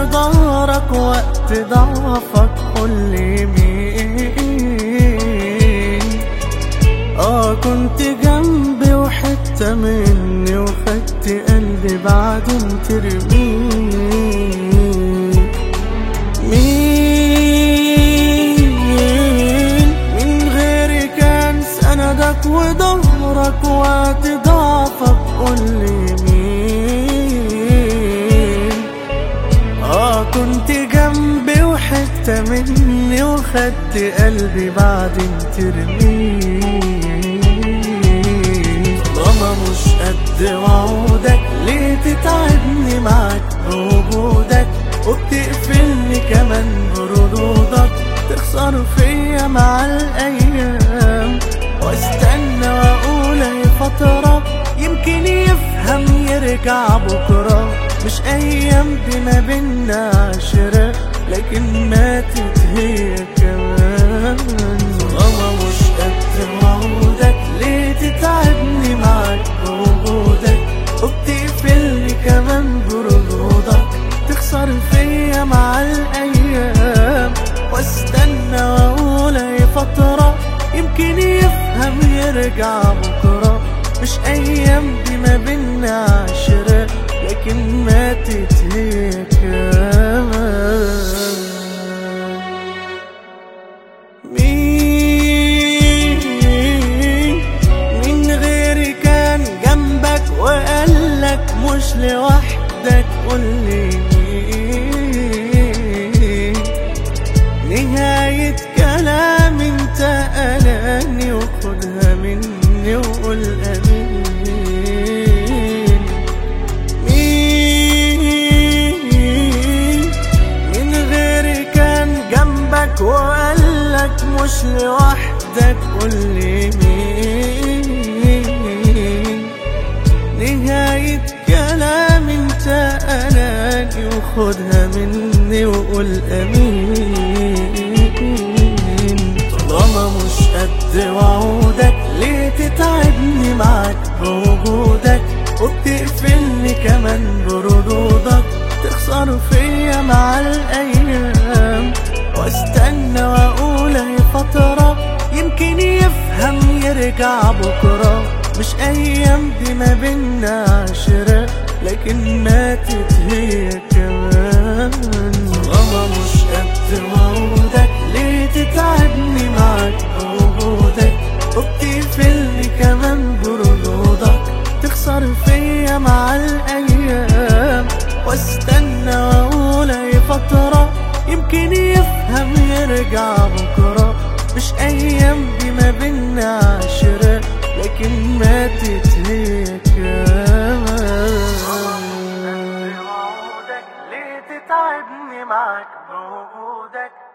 ظهرك وقت ضعفك قولي مين اه كنت جنبي وحتة مني وخدت قلبي بعدين ترميه مين من غيري كان سندك وظهرك وقت ضعفك قولي مين اه كنت جنبي وحتة مني وخدت قلبي بعدين ترميه طالما مش قد وعودك ليه تتعبني معاك بوجودك وبتقفلني كمان بردودك تخسر فيا مع الايام واستنى واقول اي فترة يمكن يفهم يرجع بكرة مش ايام دي ما بينا عشرة لكن ماتت هي كمان طالما مش قد وعودك ليه تتعبني معاك بوجودك وبتقفلني كمان بردودك تخسر فيا مع الايام واستنى واقول اي فترة يمكن يفهم يرجع بكرة مش ايام دي ما بينا عشرة لكن ماتت هي كمان مين من غيري كان جنبك وقالك مش لوحدك قولي مين نهاية كلام انت قلقني وخدها مني وقول امين مين من غيري كان جنبك وقالك مش لوحدك قولي مين نهاية كلام انت قلقني وخدها مني وقول امين طالما مش قد وعودك ليه تتعبني معاك بوجودك وبتقفلني كمان بردودك تخسر فيا مع الايام واستنى واقول اي فترة يمكن يفهم يرجع بكرة مش ايام دي ما بينا عشرة لكن ماتت هي كمان طالما مش قد وعودك ليه تتعبني معاك بوجودك وبتقفلني كمان بردودك تخسر فيا مع الايام واستنى واقول اي فترة يمكن يفهم يرجع بكرة مش ايام دي ما بينا عشرة لكن ماتت هي كمان ليه تتعبني معاك بوجودك